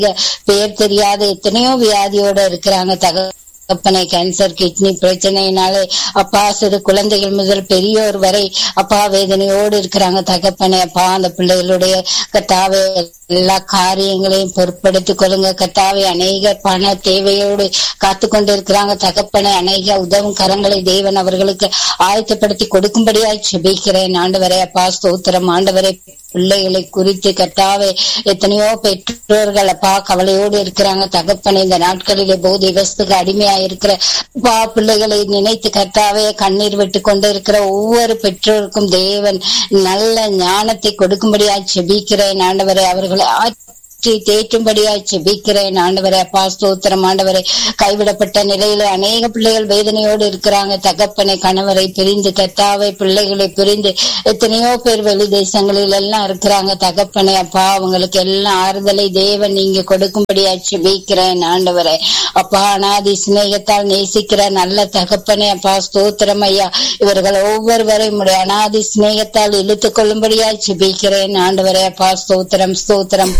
பெயர் தெரியாத எத்தனையோ வியாதியோட இருக்கிறாங்க தக தகப்பனை கேன்சர் கிட்னி பிரச்சனையினாலே அப்பா சிறு குழந்தைகள் முதல் பெரியோர் வரை அப்பா வேதனையோடு இருக்கிறாங்க தகப்பனை அப்பா அந்த பிள்ளைகளுடைய கத்தாவை எல்லா காரியங்களையும் பொருட்படுத்திக் கொள்ளுங்க கத்தாவை அநேக பண தேவையோடு காத்து கொண்டிருக்கிறாங்க தகப்பனை அநேக உதவும் கரங்களை தேவன் அவர்களுக்கு ஆயத்தப்படுத்தி கொடுக்கும்படியாய் செபிக்கிறேன் ஆண்டவரே அப்பா ஸ்தோத்திரம் ஆண்டவரே பிள்ளைகளை குறித்து கத்தாவே எத்தனையோ பெற்றோர்கள் அப்பா கவலையோடு இருக்கிறாங்க தகப்பனை இந்த நாட்களிலே போதை வஸ்துக்கு அடிமையா இருக்கிற பா பிள்ளைகளை நினைத்து கத்தாவே கண்ணீர் விட்டு கொண்டு இருக்கிற ஒவ்வொரு பெற்றோருக்கும் தேவன் நல்ல ஞானத்தை கொடுக்கும்படியா செபிக்கிறேன் ஆண்டவரை அவர்களை ஆற்றி தேற்றும்படியாய் செபிக்கிறேன் ஆண்டவரே அப்பா ஸ்தோத்திரம் ஆண்டவரை கைவிடப்பட்ட நிலையில அநேக பிள்ளைகள் வேதனையோடு இருக்கிறாங்க தகப்பனை கணவரை பிரிந்து கத்தாவை பிள்ளைகளை பிரிந்து எத்தனையோ பேர் வெளி தேசங்களில் எல்லாம் இருக்கிறாங்க தகப்பனை அப்பா அவங்களுக்கு எல்லாம் ஆறுதலை தேவன் நீங்க கொடுக்கும்படியாய் செபிக்கிறேன் ஆண்டவரை அப்பா அனாதி சிநேகத்தால் நேசிக்கிற நல்ல தகப்பனை அப்பா ஸ்தோத்திரம் ஐயா இவர்கள் ஒவ்வொருவரையும் உடைய அனாதி சிநேகத்தால் இழுத்துக் கொள்ளும்படியாய் செபிக்கிறேன் ஆண்டவரே அப்பா ஸ்தோத்திரம் ஸ்தோத்திரம்